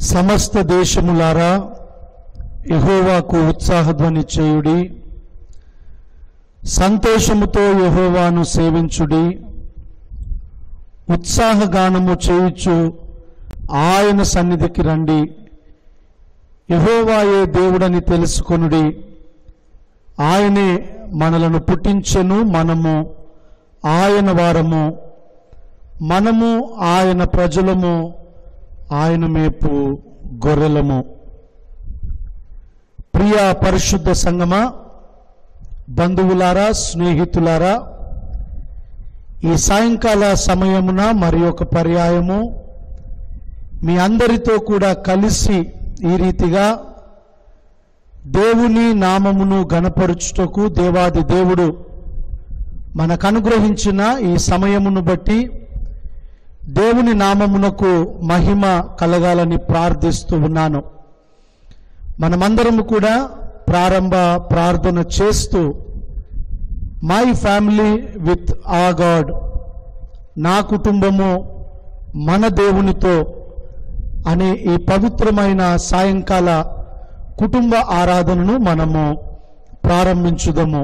సమస్త దేశములారా యహోవాకు ఉత్సాహధ్వని చేయుడి సంతోషముతో యహోవాను సేవించుడి ఉత్సాహగానము చేయుచు ఆయన సన్నిధికి రండి యహోవాయే దేవుడని తెలుసుకొనుడి ఆయనే మనలను పుట్టించెను మనము ఆయన వారము మనము ఆయన ప్రజలము ఆయన మేపు గొర్రెలము ప్రియ పరిశుద్ధ సంగమా బంధువులారా స్నేహితులారా ఈ సాయంకాల సమయమున మరి ఒక పర్యాయము మీ అందరితో కూడా కలిసి ఈ రీతిగా దేవుని నామమును గణపరుచుటకు దేవాది దేవుడు మనకు అనుగ్రహించిన ఈ సమయమును బట్టి దేవుని నామమునకు మహిమ కలగాలని ప్రార్థిస్తూ ఉన్నాను మనమందరము కూడా ప్రారంభ ప్రార్థన చేస్తూ my family with a God నా కుటుంబము మన దేవునితో అనే ఈ పవిత్రమైన సాయంకాల కుటుంబ ఆరాధనను మనము ప్రారంభించుదము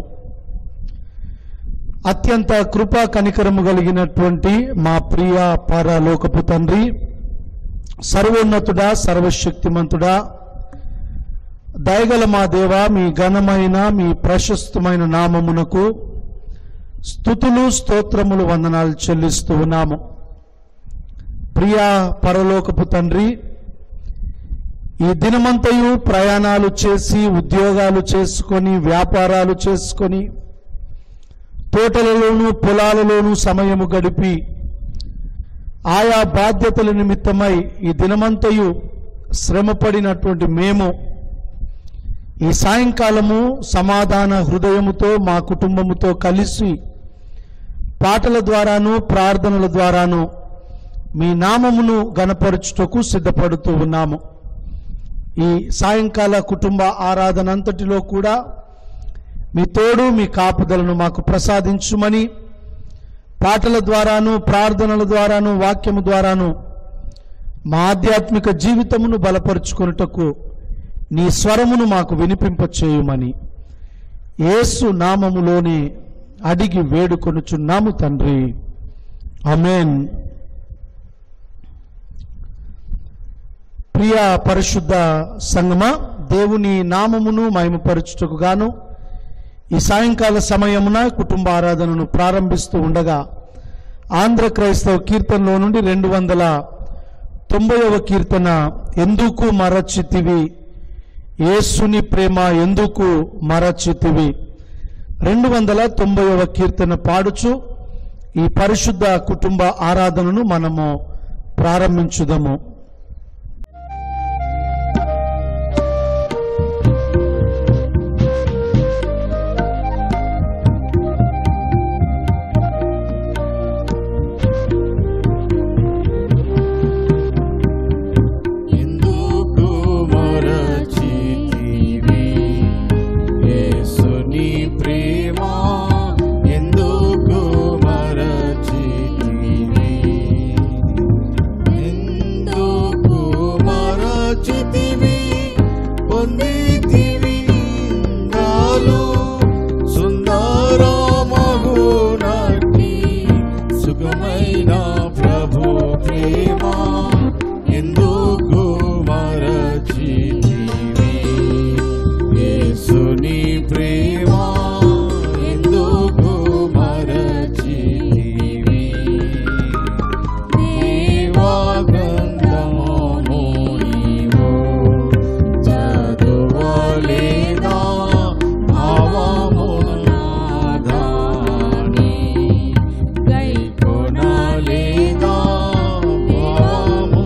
అత్యంత కృపా కనికరము కలిగినటువంటి మా ప్రియ పరలోకపు తండ్రి సర్వోన్నతుడా సర్వశక్తిమంతుడా దయగల మా దేవ మీ ఘనమైన మీ ప్రశస్తమైన నామమునకు స్థుతులు స్తోత్రములు వందనాలు చెల్లిస్తూ ఉన్నాము ప్రియా పరలోకపు తండ్రి ఈ దినమంతయు ప్రయాణాలు చేసి ఉద్యోగాలు చేసుకొని వ్యాపారాలు చేసుకొని తోటలలోనూ పొలాలలోనూ సమయము గడిపి ఆయా బాధ్యతల నిమిత్తమై ఈ దినమంతయు శ్రమపడినటువంటి మేము ఈ సాయంకాలము సమాధాన హృదయముతో మా కుటుంబముతో కలిసి పాటల ద్వారాను ప్రార్థనల ద్వారాను మీ నామమును గణపరచుటకు సిద్ధపడుతూ ఉన్నాము ఈ సాయంకాల కుటుంబ ఆరాధన అంతటిలో కూడా మీ తోడు మీ కాపుదలను మాకు ప్రసాదించుమని పాటల ద్వారాను ప్రార్థనల ద్వారాను వాక్యము ద్వారాను మా ఆధ్యాత్మిక జీవితమును బలపరుచుకొనుటకు నీ స్వరమును మాకు వినిపింపచేయమని యేసు నామములోనే అడిగి వేడుకొనుచున్నాము తండ్రి అమేన్ ప్రియ పరిశుద్ధ సంగమ దేవుని నామమును మహిమపరచుటకు గాను ఈ సాయంకాల సమయమున కుటుంబ ఆరాధనను ప్రారంభిస్తూ ఉండగా ఆంధ్ర క్రైస్తవ కీర్తనలో నుండి రెండు వందల తొంభైవ కీర్తన ఎందుకు మరచితివి యేసుని ప్రేమ ఎందుకు మరచితివి రెండు వందల తొంభైవ కీర్తన పాడుచు ఈ పరిశుద్ధ కుటుంబ ఆరాధనను మనము ప్రారంభించుదాము ఎందుకు మరచితివి యేసుని ప్రేమ ఎందుకు మరచితివి ఎందుకు మరచితివి పొందితివి నాలో సుందర మగునటి సుఖమైన ప్రభు ప్రేమ ఎందుకు మరచితివి యేసుని ప్రేమ ఎందుకు మరచితివి దేవాగంధము నీవు చదువలేదా భావమునాదాని గైకొనలేదా భావము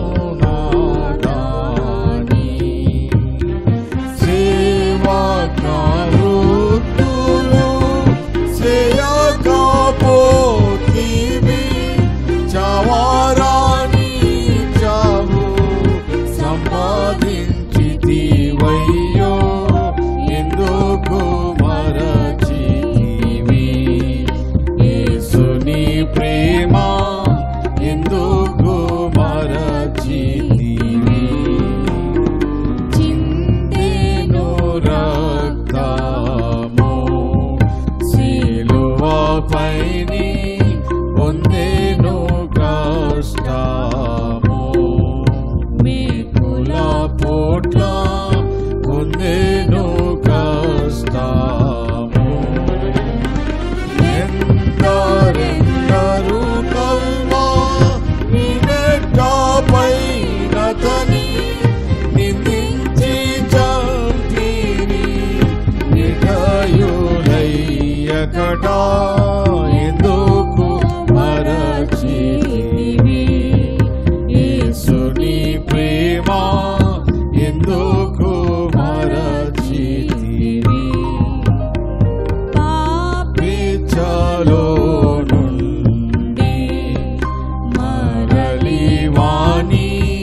వాణి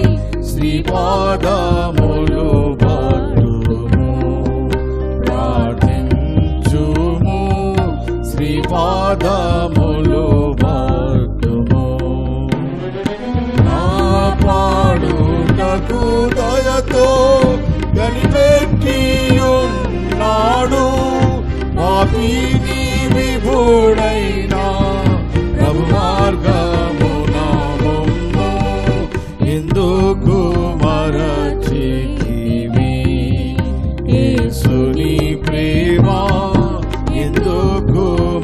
శ్రీపాదములు పట్టుము ప్రార్థించుము శ్రీపాదములు పట్టుము నా పాడుటకు దయతో కనిపెట్టి ఉన్నాడు పాపిని విభుడైనా ప్రభు మార్గమున మమ్ము ఎందుకు మరచితివి యేసుని ప్రేమ ఎందుకు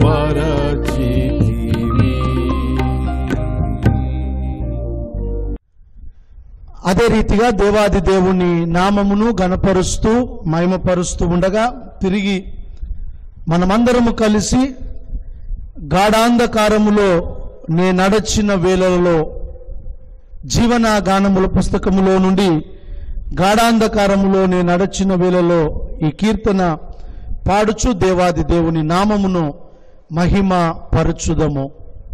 మరచితివి అదే రీతిగా దేవాది దేవుని నామమును గణపరుస్తూ మహిమపరుస్తూ ఉండగా తిరిగి మనమందరము కలిసి గాఢాంధకారములో నే నడచిన వేళలలో జీవన గానముల పుస్తకములో నుండి గాఢాంధకారములో నే నడచిన వేళలో ఈ కీర్తన పాడుచు దేవాది దేవుని నామమును మహిమ పరచుదము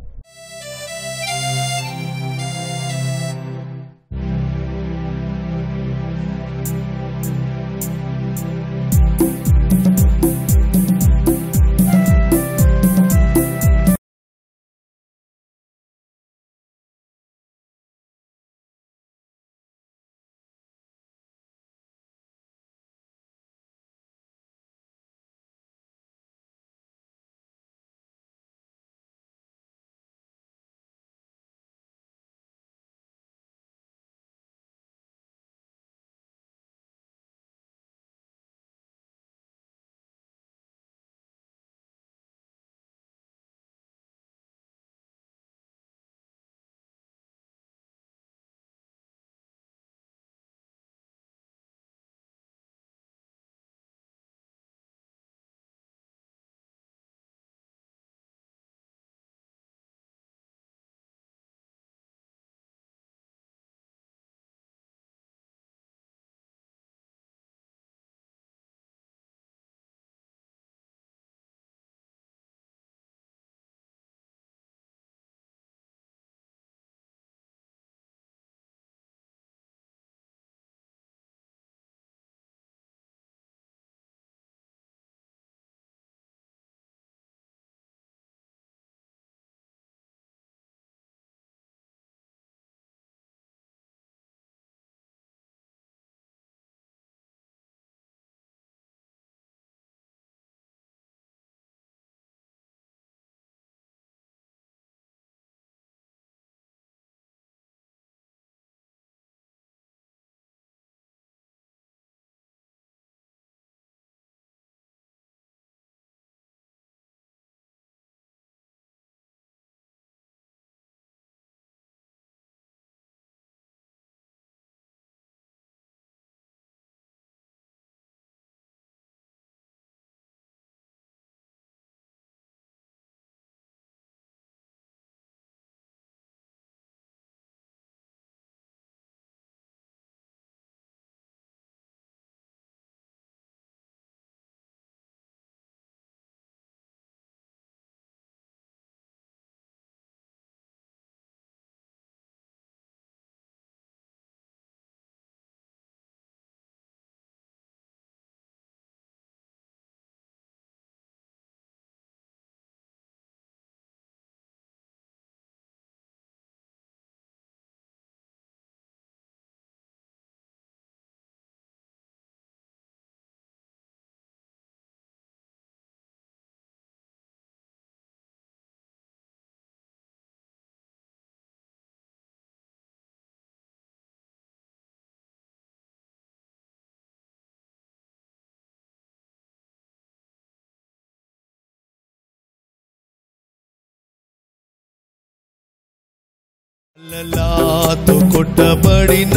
అలలాతో కొట్టబడిన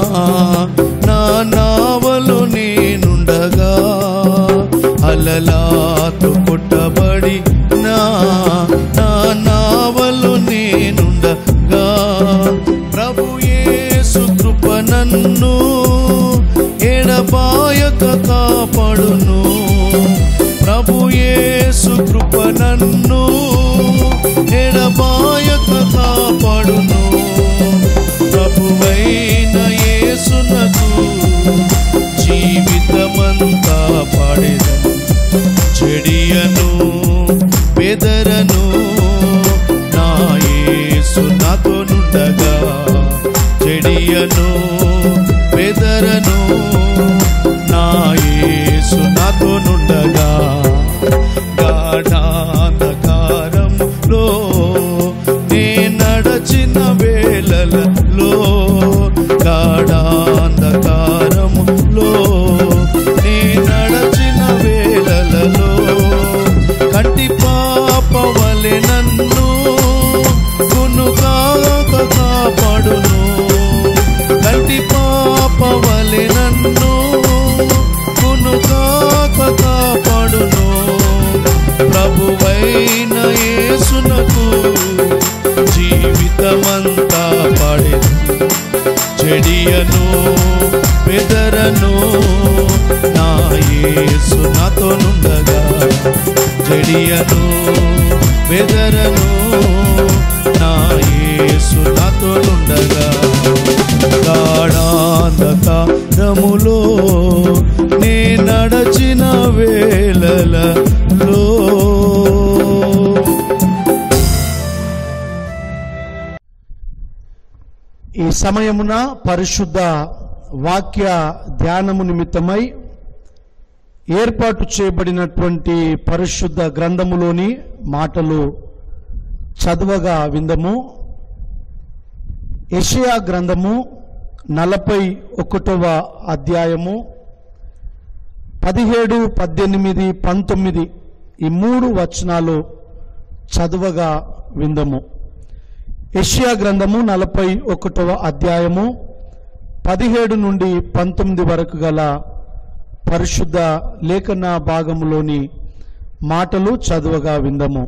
నా నావలు నేనుండగా అలలాతో కొట్టబడి నా నా నావలు నేనుండగా ప్రభు యేసు కృప నన్ను ఎడబాయక కాపాడును ప్రభు యేసు కృప నన్ను ఎడబాయక కాపాడును ప్రభు చెడియను బెదరను నా యేసు నాతో నుండగా గాఢాంధకారంలో నే నడచిన వేళలలో గాఢాంధకారములో నే నడచిన వేళలలో కంటి పాప వలె నన్ను గునుగాక కాపాడును కంటి పాప వలె నన్ను గునుగాక కాపాడును ప్రభువైన యేసునకు జీవితమంతా పాడెను చెడియను బెదరను నా యేసు నాతో నుండగా చెడియను బెదరను నా యేసు నాతో నుండగా గాఢాంధకారములో నే నడచిన వేళలలో ఈ సమయమున పరిశుద్ధ వాక్య ధ్యానము నిమిత్తమై ఏర్పాటు చేయబడినటువంటి పరిశుద్ధ గ్రంథములోని మాటలు చదువగా విందము యెషయా గ్రంథము నలభై ఒకటవ అధ్యాయము పదిహేడు పద్దెనిమిది పంతొమ్మిది ఈ మూడు వచనాలు చదువగా విందము యెషయా గ్రంథము నలభై ఒకటవ అధ్యాయము పదిహేడు నుండి పంతొమ్మిది వరకు గల పరిశుద్ధ లేఖన భాగములోని మాటలు చదువగా విందము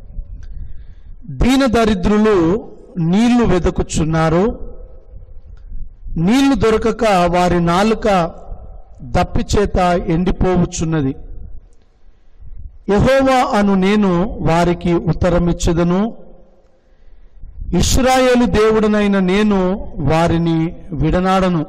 దీన దరిద్రులు నీళ్లు వెదకుచున్నారు నీళ్లు దొరకక వారి నాలుక దప్పిచేత ఎండిపోవచ్చున్నది యెహోవా అను నేను వారికి ఉత్తరమిచ్చదను ఇస్రాయేలు దేవుడనైన నేను వారిని విడనాడను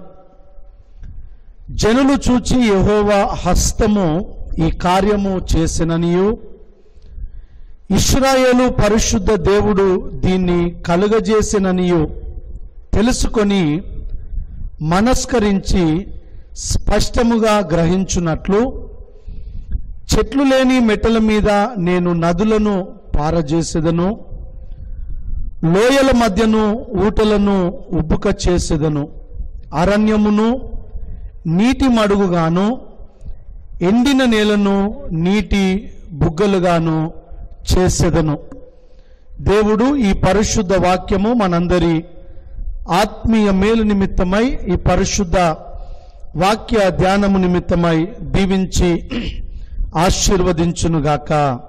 జనులు చూచి యెహోవా హస్తము ఈ కార్యము చేసిననియు ఇస్రాయేలు పరిశుద్ధ దేవుడు దీన్ని కలుగజేసిననియు తెలుసుకొని మనస్కరించి స్పష్టముగా గ్రహించున్నట్లు చెట్లు లేని మెట్టల మీద నేను నదులను పారజేసేదను లోయల మధ్యను ఊటలను ఉబ్బుక చేసేదను అరణ్యమును నీటి మడుగుగాను ఎండిన నేలను నీటి బుగ్గలుగాను చేసేదను దేవుడు ఈ పరిశుద్ధ వాక్యము మనందరి ఆత్మీయ మేలు నిమిత్తమై ఈ పరిశుద్ధ వాక్య ధ్యానము నిమిత్తమై దీవించి ఆశీర్వదించునుగాక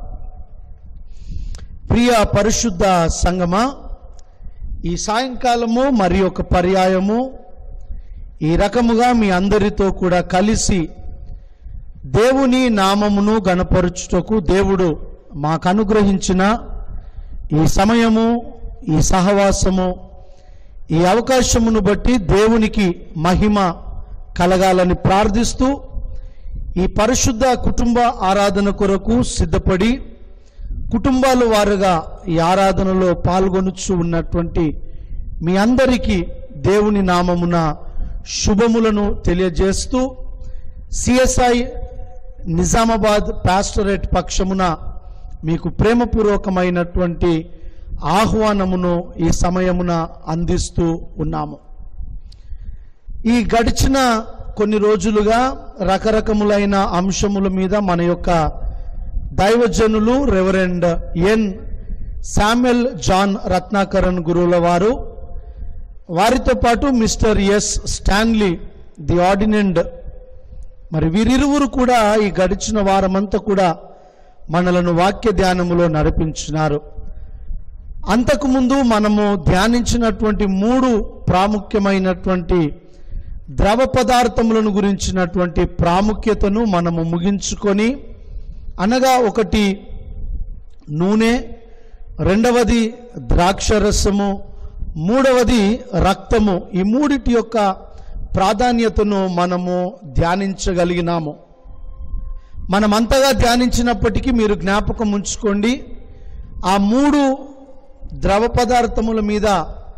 ప్రియ పరిశుద్ధ సంగమా ఈ సాయంకాలము మరి ఒక పర్యాయము ఈ రకముగా మీ అందరితో కూడా కలిసి దేవుని నామమును గణపరుచుటకు దేవుడు మాకు అనుగ్రహించిన ఈ సమయము ఈ సహవాసము ఈ అవకాశమును బట్టి దేవునికి మహిమ కలగాలని ప్రార్థిస్తూ ఈ పరిశుద్ధ కుటుంబ ఆరాధన కొరకు సిద్ధపడి కుటుంబాలు వారుగా ఈ ఆరాధనలో పాల్గొనుచు ఉన్నటువంటి మీ అందరికీ దేవుని నామమున శుభములను తెలియజేస్తూ సిఎస్ఐ నిజామాబాద్ పాస్టరేట్ పక్షమున మీకు ప్రేమపూర్వకమైనటువంటి ఆహ్వానమును ఈ సమయమున అందిస్తూ ఉన్నాము ఈ గడిచిన కొన్ని రోజులుగా రకరకములైన అంశముల మీద మన యొక్క దైవజనులు reverend N Samuel John Ratnakaran గురువుల వారు వారితో పాటు mister S Stanley the ordinand మరి వీరిరువురు కూడా ఈ గడిచిన వారమంతా కూడా మనలను వాక్య ధ్యానములో నడిపించినారు అంతకుముందు మనము ధ్యానించినటువంటి మూడు ప్రాముఖ్యమైనటువంటి ద్రవ పదార్థములను గురించినటువంటి ప్రాముఖ్యతను మనము ముగించుకొని అనగా ఒకటి నూనె రెండవది ద్రాక్షరసము మూడవది రక్తము ఈ మూడిటి యొక్క ప్రాధాన్యతను మనము ధ్యానించగలిగినాము మనం అంతగా ధ్యానించినప్పటికీ మీరు జ్ఞాపకం ఉంచుకోండి ఆ మూడు ద్రవ పదార్థముల మీద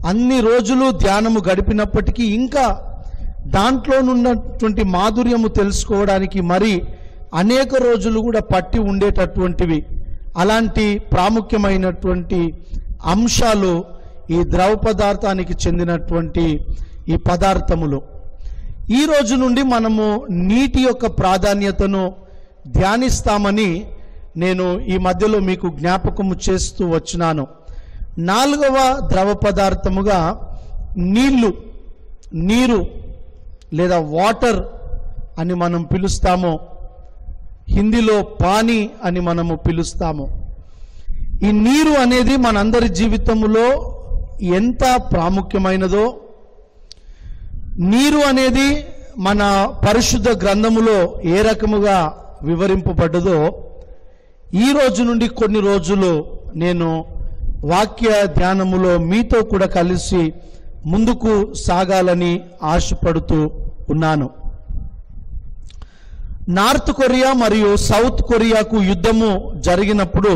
అన్ని రోజులు ధ్యానము గడిపినప్పటికీ ఇంకా దాంట్లోనున్నటువంటి మాధుర్యము తెలుసుకోవడానికి మరి అనేక రోజులు కూడా పట్టి ఉండేటటువంటివి అలాంటి ప్రాముఖ్యమైనటువంటి అంశాలు ఈ ద్రవ పదార్థానికి చెందినటువంటి ఈ పదార్థములు ఈ రోజు నుండి మనము నీటి యొక్క ప్రాధాన్యతను ధ్యానిస్తామని నేను ఈ మధ్యలో మీకు జ్ఞాపకము చేస్తూ వచ్చినాను నాలుగవ ద్రవ పదార్థముగా నీళ్లు నీరు లేదా వాటర్ అని మనం పిలుస్తాము హిందీలో పానీ అని మనము పిలుస్తాము ఈ నీరు అనేది మనందరి జీవితంలో ఎంత ప్రాముఖ్యమైనదో నీరు అనేది మన పరిశుద్ధ గ్రంథములో ఏ రకముగా వివరింపబడ్డదో ఈ రోజు నుండి కొన్ని రోజులు నేను వాక్య ధ్యానములో మీతో కూడా కలిసి ముందుకు సాగాలని ఆశపడుతూ ఉన్నాను నార్త్ కొరియా మరియు సౌత్ కొరియాకు యుద్ధము జరిగినప్పుడు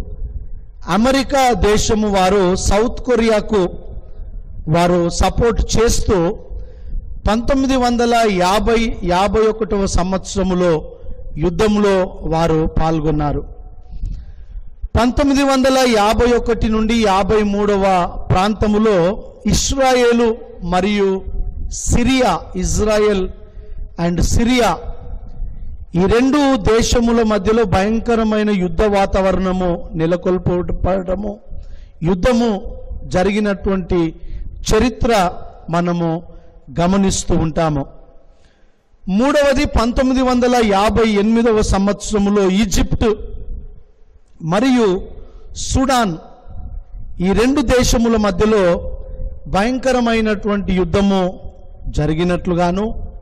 అమెరికా దేశము వారు సౌత్ కొరియాకు వారు సపోర్ట్ చేస్తూ పంతొమ్మిది వందల యాభై యాభై ఒకటవ సంవత్సరములో యుద్ధంలో వారు పాల్గొన్నారు పంతొమ్మిది వందల యాభై ఒకటి నుండి యాభై మూడవ ప్రాంతములో ఇస్రాయేలు మరియు సిరియా ఇజ్రాయెల్ అండ్ సిరియా ఈ రెండు దేశముల మధ్యలో భయంకరమైన యుద్ధ వాతావరణము నెలకొల్పడము యుద్ధము జరిగినటువంటి చరిత్ర మనము గమనిస్తూ ఉంటాము మూడవది పంతొమ్మిది వందల యాభై ఎనిమిదవ సంవత్సరములో ఈజిప్ట్ మరియు సుడాన్ ఈ రెండు దేశముల మధ్యలో భయంకరమైనటువంటి యుద్ధము జరిగినట్లుగాను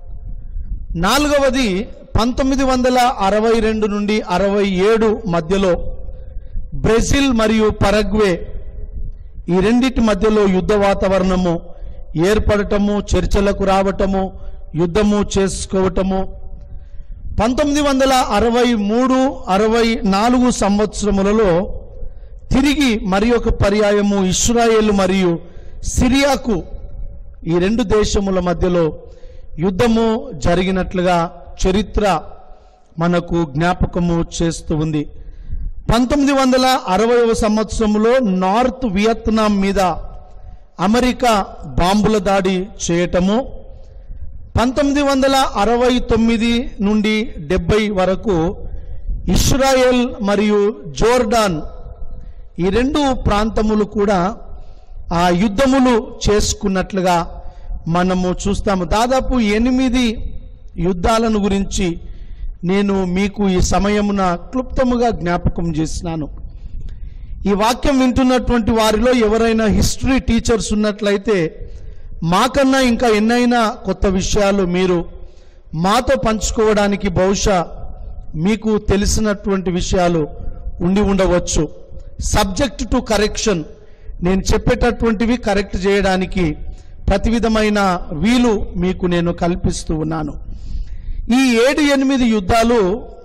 నాలుగవది పంతొమ్మిది వందల అరవై రెండు నుండి అరవై ఏడు మధ్యలో బ్రెజిల్ మరియు పరగ్వే ఈ రెండిటి మధ్యలో యుద్ధ వాతావరణము ఏర్పడటము చర్చలకు రావటము యుద్ధము చేసుకోవటము పంతొమ్మిది వందల అరవై మూడు అరవై నాలుగు సంవత్సరములలో తిరిగి మరి ఒక పర్యాయము ఇస్రాయేల్ మరియు సిరియాకు ఈ రెండు దేశముల మధ్యలో యుద్ధము జరిగినట్లుగా చరిత్ర మనకు జ్ఞాపకము చేస్తూ ఉంది పంతొమ్మిది వందల అరవైవ సంవత్సరంలో నార్త్ వియత్నాం మీద అమెరికా బాంబుల దాడి చేయటము పంతొమ్మిది వందల అరవై తొమ్మిది నుండి డెబ్బై వరకు ఇస్రాయెల్ మరియు జోర్డాన్ ఈ రెండు ప్రాంతములు కూడా ఆ యుద్ధములు చేసుకున్నట్లుగా మనము చూస్తాము దాదాపు ఎనిమిది యుద్ధాలను గురించి నేను మీకు ఈ సమయమున క్లుప్తముగా జ్ఞాపకం చేసినాను ఈ వాక్యం వింటున్నటువంటి వారిలో ఎవరైనా హిస్టరీ టీచర్స్ ఉన్నట్లయితే మాకన్నా ఇంకా ఎన్నైనా కొత్త విషయాలు మీరు మాతో పంచుకోవడానికి బహుశా మీకు తెలిసినటువంటి విషయాలు ఉండి ఉండవచ్చు సబ్జెక్ట్ టు కరెక్షన్ నేను చెప్పేటటువంటివి కరెక్ట్ చేయడానికి ప్రతి విధమైన వీలు మీకు నేను కల్పిస్తూ ఉన్నాను ఈ ఏడు ఎనిమిది యుద్ధాలు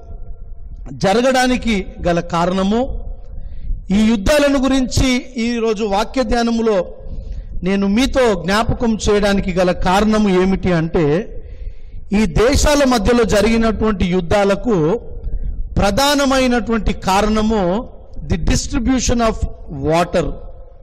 జరగడానికి గల కారణము ఈ యుద్ధాలను గురించి ఈరోజు వాక్య ధ్యానములో నేను మీతో జ్ఞాపకం చేయడానికి గల కారణము ఏమిటి అంటే ఈ దేశాల మధ్యలో జరిగినటువంటి యుద్ధాలకు ప్రధానమైనటువంటి కారణము ది డిస్ట్రిబ్యూషన్ ఆఫ్ వాటర్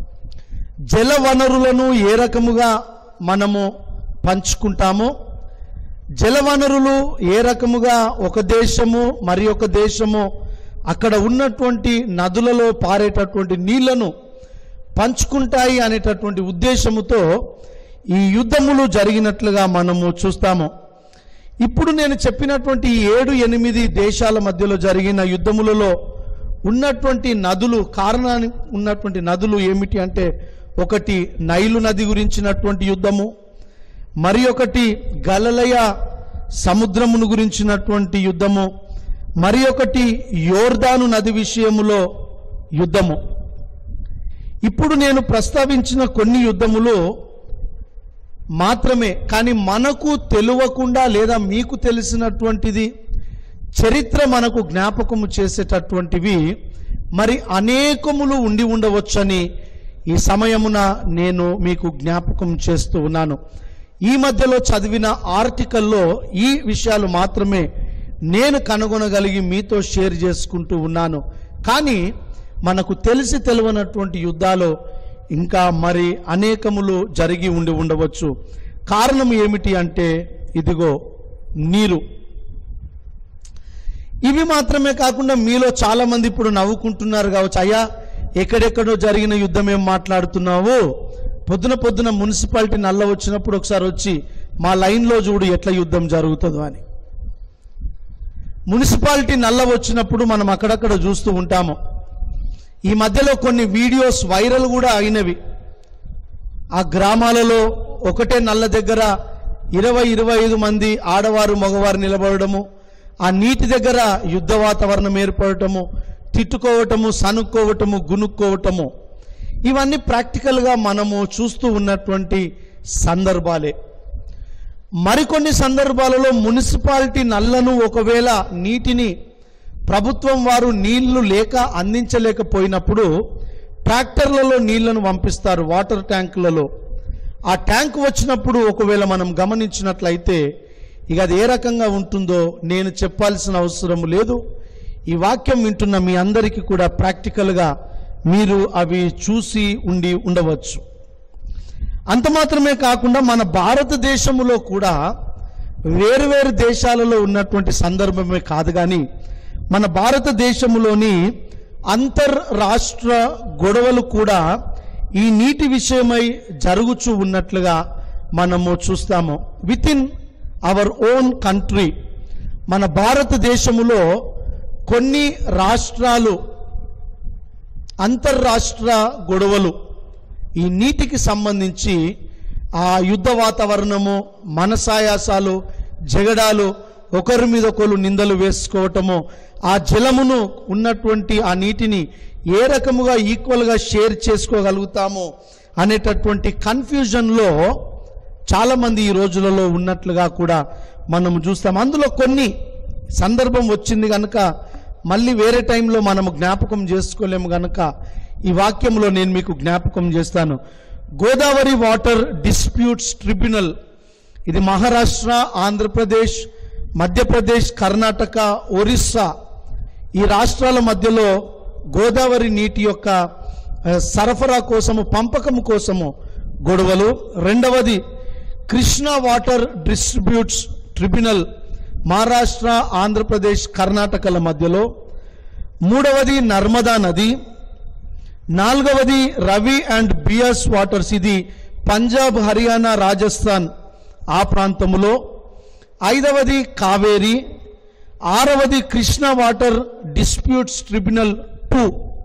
జల వనరులను ఏ రకముగా మనము పంచుకుంటామో జల వనరులు ఏ రకముగా ఒక దేశము మరి ఒక దేశము అక్కడ ఉన్నటువంటి నదులలో పారేటటువంటి నీళ్లను పంచుకుంటాయి అనేటటువంటి ఉద్దేశముతో ఈ యుద్ధములు జరిగినట్లుగా మనము చూస్తాము ఇప్పుడు నేను చెప్పినటువంటి ఈ ఏడు ఎనిమిది దేశాల మధ్యలో జరిగిన యుద్ధములలో ఉన్నటువంటి నదులు కారణాన్ని ఉన్నటువంటి నదులు ఏమిటి అంటే ఒకటి నైలు నది గురించినటువంటి యుద్ధము మరి ఒకటి గలలయ సముద్రమును గురించినటువంటి యుద్ధము మరి ఒకటి యోర్దాను నది విషయములో యుద్ధము ఇప్పుడు నేను ప్రస్తావించిన కొన్ని యుద్ధములు మాత్రమే కానీ మనకు తెలియకుండా లేదా మీకు తెలిసినటువంటిది చరిత్ర మనకు జ్ఞాపకము చేసేటటువంటివి మరి అనేకములు ఉండి ఉండవచ్చని ఈ సమయమున నేను మీకు జ్ఞాపకం చేస్తూ ఉన్నాను ఈ మధ్యలో చదివిన ఆర్టికల్లో ఈ విషయాలు మాత్రమే నేను కనుగొనగలిగి మీతో షేర్ చేసుకుంటూ ఉన్నాను కానీ మనకు తెలిసి తెలియనటువంటి యుద్ధాలు ఇంకా మరి అనేకములు జరిగి ఉండి ఉండవచ్చు కారణం ఏమిటి అంటే ఇదిగో నీరు ఇవి మాత్రమే కాకుండా మీలో చాలా మంది ఇప్పుడు నవ్వుకుంటున్నారు కావచ్చు అయ్యా ఎక్కడెక్కడో జరిగిన యుద్ధం ఏం మాట్లాడుతున్నావు పొద్దున పొద్దున మున్సిపాలిటీ నల్ల వచ్చినప్పుడు ఒకసారి వచ్చి మా లైన్లో చూడు ఎట్లా యుద్ధం జరుగుతుందో అని మున్సిపాలిటీ నల్ల వచ్చినప్పుడు మనం అక్కడక్కడ చూస్తూ ఉంటాము ఈ మధ్యలో కొన్ని వీడియోస్ వైరల్ కూడా అయినవి ఆ గ్రామాలలో ఒకటే నల్ల దగ్గర ఇరవై ఇరవై ఐదు మంది ఆడవారు మగవారు నిలబడము ఆ నీటి దగ్గర యుద్ధ వాతావరణం ఏర్పడటము తిట్టుకోవటము సనుక్కోవటము గునుక్కోవటము ఇవన్నీ ప్రాక్టికల్గా మనము చూస్తూ ఉన్నటువంటి సందర్భాలే మరికొన్ని సందర్భాలలో మున్సిపాలిటీ నల్లను ఒకవేళ నీటిని ప్రభుత్వం వారు నీళ్లు లేక అందించలేకపోయినప్పుడు ట్రాక్టర్లలో నీళ్లను పంపిస్తారు వాటర్ ట్యాంకులలో ఆ ట్యాంక్ వచ్చినప్పుడు ఒకవేళ మనం గమనించినట్లయితే ఇక అది ఏ రకంగా ఉంటుందో నేను చెప్పాల్సిన అవసరం లేదు ఈ వాక్యం వింటున్న మీ అందరికీ కూడా ప్రాక్టికల్గా మీరు అవి చూసి ఉండి ఉండవచ్చు అంత మాత్రమే కాకుండా మన భారతదేశంలో కూడా వేరువేరు దేశాలలో ఉన్నటువంటి సందర్భమే కాదు కానీ మన భారతదేశంలోని అంతర్ రాష్ట్ర గొడవలు కూడా ఈ నీటి విషయమై జరుగుచూ ఉన్నట్లుగా మనము చూస్తాము with in our own country మన భారతదేశములో కొన్ని రాష్ట్రాలు అంతర్రాష్ట్ర గొడవలు ఈ నీటికి సంబంధించి ఆ యుద్ధ వాతావరణము మనసాయాసాలు జగడాలు ఒకరి మీద ఒకరు నిందలు వేసుకోవటము ఆ జలమును ఉన్నటువంటి ఆ నీటిని ఏ రకముగా ఈక్వల్గా షేర్ చేసుకోగలుగుతాము అనేటటువంటి కన్ఫ్యూజన్లో చాలామంది ఈ రోజులలో ఉన్నట్లుగా కూడా మనం చూస్తాం అందులో కొన్ని సందర్భం వచ్చింది కనుక మళ్ళీ వేరే టైంలో మనము జ్ఞాపకం చేసుకోలేము కనుక ఈ వాక్యంలో నేను మీకు జ్ఞాపకం చేస్తాను గోదావరి వాటర్ డిస్ప్యూట్స్ ట్రిబ్యునల్ ఇది మహారాష్ట్ర ఆంధ్రప్రదేశ్ మధ్యప్రదేశ్ కర్ణాటక ఒరిస్సా ఈ రాష్ట్రాల మధ్యలో గోదావరి నీటి యొక్క ఆ, సరఫరా కోసము పంపకం కోసము గొడవలు రెండవది Krishna water distributes tribunal Maharashtra Andhra Pradesh కర్ణాటకల మధ్యలో మూడవది నర్మదా నది నాలుగవది రవి అండ్ బియస్ వాటర్స్ ఇది పంజాబ్ హర్యానా రాజస్థాన్ ఆ ప్రాంతములో ఐదవది కావేరి ఆరవది Krishna water disputes tribunal two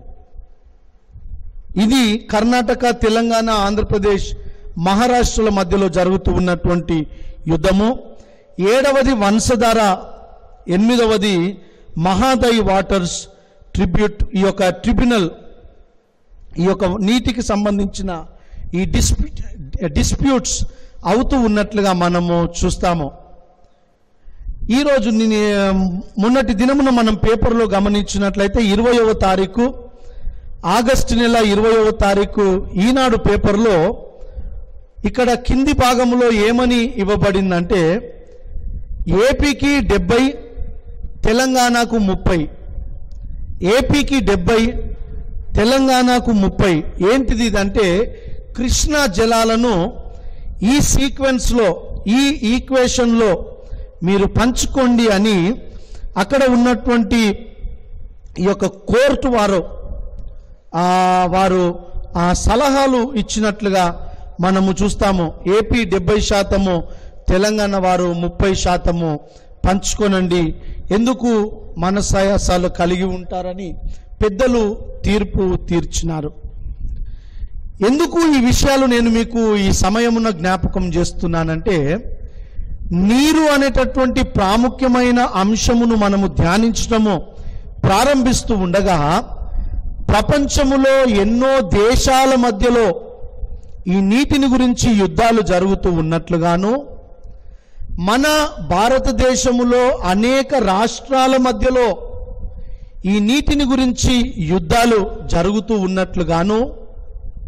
ఇది కర్ణాటక తెలంగాణ ఆంధ్రప్రదేశ్ మహారాష్ట్రల మధ్యలో జరుగుతూ ఉన్నటువంటి యుద్ధము ఏడవది వంశధార ఎనిమిదవది మహాదై వాటర్స్ ట్రిబ్యూట్ ఈ యొక్క ట్రిబ్యునల్ ఈ యొక్క నీటికి సంబంధించిన ఈ డిస్ప్యూట్ డిస్ప్యూట్స్ అవుతూ ఉన్నట్లుగా మనము చూస్తాము ఈరోజు నేను మొన్నటి దినమున మనం పేపర్లో గమనించినట్లయితే ఇరవయవ తారీఖు ఆగస్టు నెల ఇరవయవ తారీఖు ఈనాడు పేపర్లో ఇక్కడ కింది భాగంలో ఏమని ఇవ్వబడిందంటే ఏపీకి డెబ్బై తెలంగాణకు ముప్పై ఏపీకి డెబ్బై తెలంగాణకు ముప్పై ఏంటిది ఇదంటే కృష్ణా జలాలను ఈ సీక్వెన్స్లో ఈ ఈక్వేషన్లో మీరు పంచుకోండి అని అక్కడ ఉన్నటువంటి ఈ యొక్క కోర్టు వారు ఆ, వారు ఆ సలహాలు ఇచ్చినట్లుగా మనము చూస్తాము ఏపీ డెబ్బై శాతము తెలంగాణ వారు ముప్పై శాతము పంచుకోనండి ఎందుకు మనసాయాసాలు కలిగి ఉంటారని పెద్దలు తీర్పు తీర్చినారు ఎందుకు ఈ విషయాలు నేను మీకు ఈ సమయమున జ్ఞాపకం చేస్తున్నానంటే నీరు అనేటటువంటి ప్రాముఖ్యమైన అంశమును మనము ధ్యానించడము ప్రారంభిస్తూ ఉండగా ప్రపంచములో ఎన్నో దేశాల మధ్యలో ఈ నీటిని గురించి యుద్ధాలు జరుగుతూ ఉన్నట్లుగాను మన భారతదేశములో అనేక రాష్ట్రాల మధ్యలో ఈ నీటిని గురించి యుద్ధాలు జరుగుతూ ఉన్నట్లుగాను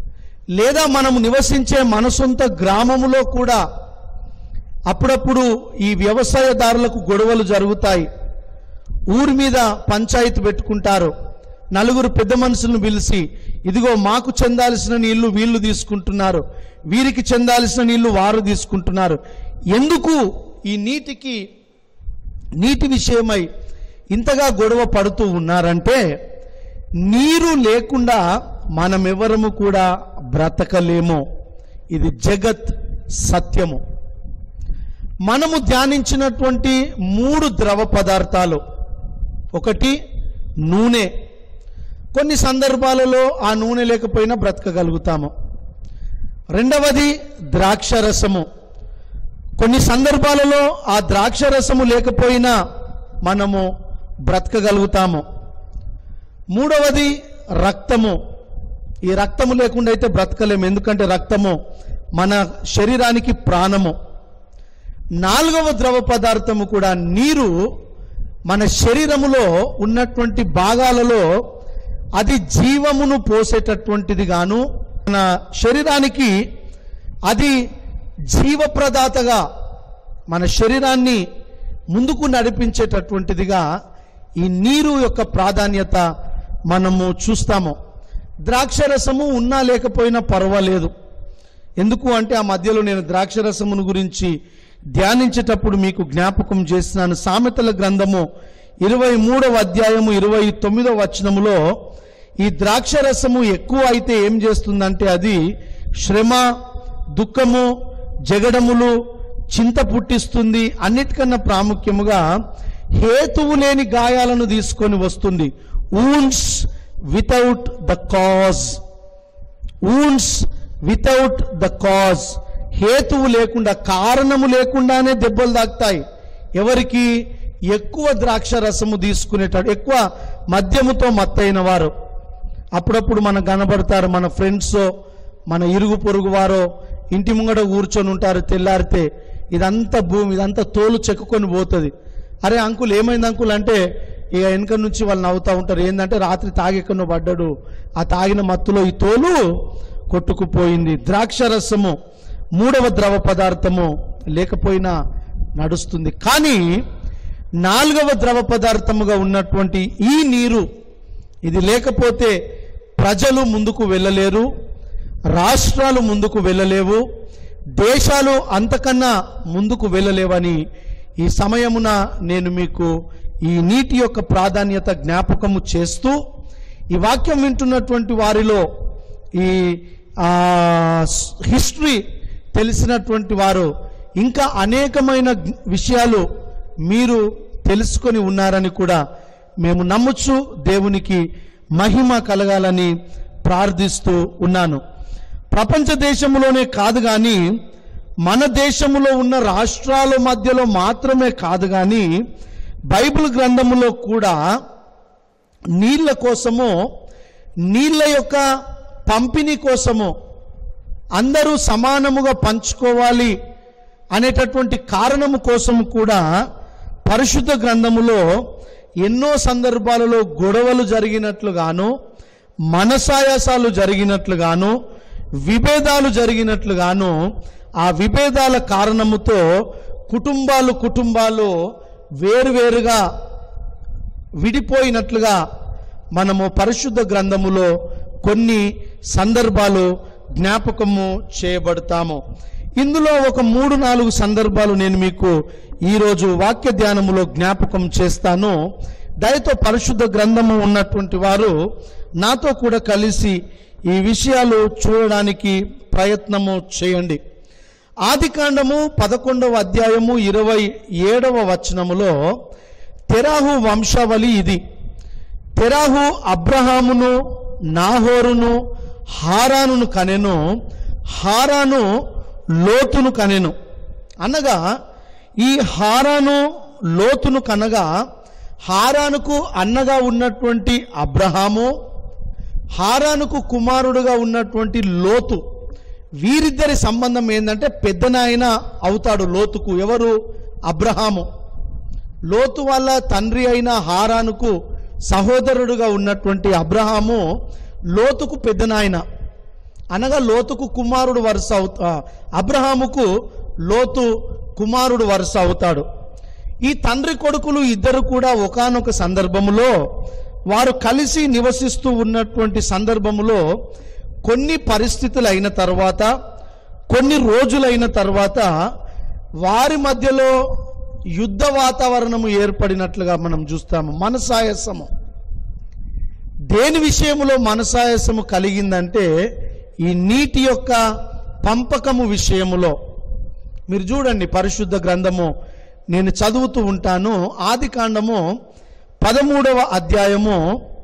లేదా మనము నివసించే మన సొంత గ్రామములో కూడా అప్పుడప్పుడు ఈ వ్యవసాయదారులకు గొడవలు జరుగుతాయి ఊరి మీద పంచాయతీ పెట్టుకుంటారు నలుగురు పెద్ద మనుషులను పిలిచి ఇదిగో మాకు చెందాల్సిన నీళ్లు వీళ్ళు తీసుకుంటున్నారు వీరికి చెందాల్సిన నీళ్లు వారు తీసుకుంటున్నారు ఎందుకు ఈ నీటికి నీటి విషయమై ఇంతగా గొడవ పడుతూ ఉన్నారంటే నీరు లేకుండా మనమెవరము కూడా బ్రతకలేము ఇది జగత్ సత్యము మనము ధ్యానించినటువంటి మూడు ద్రవ పదార్థాలు ఒకటి నూనె కొన్ని సందర్భాలలో ఆ నూనె లేకపోయినా బ్రతకగలుగుతాము రెండవది ద్రాక్ష రసము కొన్ని సందర్భాలలో ఆ ద్రాక్ష రసము లేకపోయినా మనము బ్రతకగలుగుతాము మూడవది రక్తము ఈ రక్తము లేకుండా అయితే బ్రతకలేము ఎందుకంటే రక్తము మన శరీరానికి ప్రాణము నాలుగవ ద్రవ పదార్థము కూడా నీరు మన శరీరములో ఉన్నటువంటి భాగాలలో అది జీవమును పోసేటటువంటిది గాను మన శరీరానికి అది జీవప్రదాతగా మన శరీరాన్ని ముందుకు నడిపించేటటువంటిదిగా ఈ నీరు యొక్క ప్రాధాన్యత మనము చూస్తాము ద్రాక్షరసము ఉన్నా లేకపోయినా పర్వాలేదు ఎందుకు అంటే ఆ మధ్యలో నేను ద్రాక్షరసమును గురించి ధ్యానించేటప్పుడు మీకు జ్ఞాపకం చేస్తున్నాను సామెతల గ్రంథము ఇరవై మూడవ అధ్యాయము ఇరవై తొమ్మిదవ వచనములో ఈ ద్రాక్షరసము ఎక్కువ అయితే ఏం చేస్తుందంటే అది శ్రమ దుఃఖము జగడములు చింత పుట్టిస్తుంది అన్నిటికన్నా ప్రాముఖ్యముగా హేతువు లేని గాయాలను తీసుకొని వస్తుంది wounds without the cause wounds without the cause హేతువు లేకుండా కారణము లేకుండానే దెబ్బలు తాకుతాయి ఎవరికి ఎక్కువ ద్రాక్ష రసము తీసుకునేటట్టు ఎక్కువ మద్యముతో మత్తైన వారు అప్పుడప్పుడు మనకు కనబడతారు మన ఫ్రెండ్స్ మన ఇరుగు పొరుగు వారో ఇంటి ముంగట కూర్చొని ఉంటారు తెల్లారితే ఇదంతా భూమి ఇదంతా తోలు చెక్కుకొని పోతుంది అరే అంకుల్ ఏమైంది అంకుల్ అంటే ఇక వెనక నుంచి వాళ్ళు నవ్వుతూ ఉంటారు ఏంటంటే రాత్రి తాగెక్కనో పడ్డాడు ఆ తాగిన మత్తులో ఈ తోలు కొట్టుకుపోయింది ద్రాక్ష రసము మూడవ ద్రవ పదార్థము లేకపోయినా నడుస్తుంది కానీ నాలుగవ ద్రవ పదార్థముగా ఉన్నటువంటి ఈ నీరు ఇది లేకపోతే ప్రజలు ముందుకు వెళ్ళలేరు రాష్ట్రాలు ముందుకు వెళ్ళలేవు దేశాలు అంతకన్నా ముందుకు వెళ్ళలేవని ఈ సమయమున నేను మీకు ఈ నీటి యొక్క ప్రాధాన్యత జ్ఞాపకము చేస్తూ ఈ వాక్యం వింటున్నటువంటి వారిలో ఈ ఆ, స్- హిస్టరీ తెలిసినటువంటి వారు ఇంకా అనేకమైన గ్- విషయాలు మీరు తెలుసుకొని ఉన్నారని కూడా మేము నమ్ముచు దేవునికి మహిమ కలగాలని ప్రార్థిస్తూ ఉన్నాను ప్రపంచ దేశంలోనే కాదు కానీ మన దేశంలో ఉన్న రాష్ట్రాల మధ్యలో మాత్రమే కాదు కానీ బైబిల్ గ్రంథములో కూడా నీళ్ళ కోసము నీళ్ళ యొక్క పంపిణీ కోసము అందరూ సమానముగా పంచుకోవాలి అనేటటువంటి కారణము కోసం కూడా పరిశుద్ధ గ్రంథములో ఎన్నో సందర్భాలలో గొడవలు జరిగినట్లుగాను మనసాయాసాలు జరిగినట్లుగాను విభేదాలు జరిగినట్లుగాను ఆ విభేదాల కారణముతో కుటుంబాలు కుటుంబాలు వేరువేరుగా విడిపోయినట్లుగా మనము పరిశుద్ధ గ్రంథములో కొన్ని సందర్భాలు జ్ఞాపకము చేయబడతాము ఇందులో ఒక మూడు నాలుగు సందర్భాలు నేను మీకు ఈరోజు వాక్య ధ్యానములో జ్ఞాపకం చేస్తాను దయతో పరిశుద్ధ గ్రంథము ఉన్నటువంటి వారు నాతో కూడా కలిసి ఈ విషయాలు చూడడానికి ప్రయత్నము చేయండి ఆదికాండము పదకొండవ అధ్యాయము ఇరవై ఏడవ వచనములో తెరాహు వంశావళి ఇది తెరాహు అబ్రహామును నాహోరును హారానును కనెను హారాను లోతును కనెను అనగా ఈ హారాను లోతును కనగా హారానుకు అన్నగా ఉన్నటువంటి అబ్రహాము హారానుకు కుమారుడుగా ఉన్నటువంటి లోతు వీరిద్దరి సంబంధం ఏంటంటే పెద్దనాయన అవుతాడు లోతుకు ఎవరు అబ్రహాము లోతు వాళ్ళ తండ్రి అయిన హారానుకు సహోదరుడుగా ఉన్నటువంటి అబ్రహాము లోతుకు పెద్దనాయన అనగా లోతుకు కుమారుడు వరుస అవుతా అబ్రహాముకు లోతు కుమారుడు వరుస అవుతాడు ఈ తండ్రి కొడుకులు ఇద్దరు కూడా ఒకానొక సందర్భములో వారు కలిసి నివసిస్తూ ఉన్నటువంటి సందర్భములో కొన్ని పరిస్థితులు అయిన తర్వాత కొన్ని రోజులైన తర్వాత వారి మధ్యలో యుద్ధ వాతావరణము ఏర్పడినట్లుగా మనం చూస్తాము మనసాయసము దేని విషయంలో మనసాయసము కలిగిందంటే ఈ నీటి యొక్క పంపకము విషయములో మీరు చూడండి పరిశుద్ధ గ్రంథము నేను చదువుతూ ఉంటాను ఆది కాండము పదమూడవ అధ్యాయము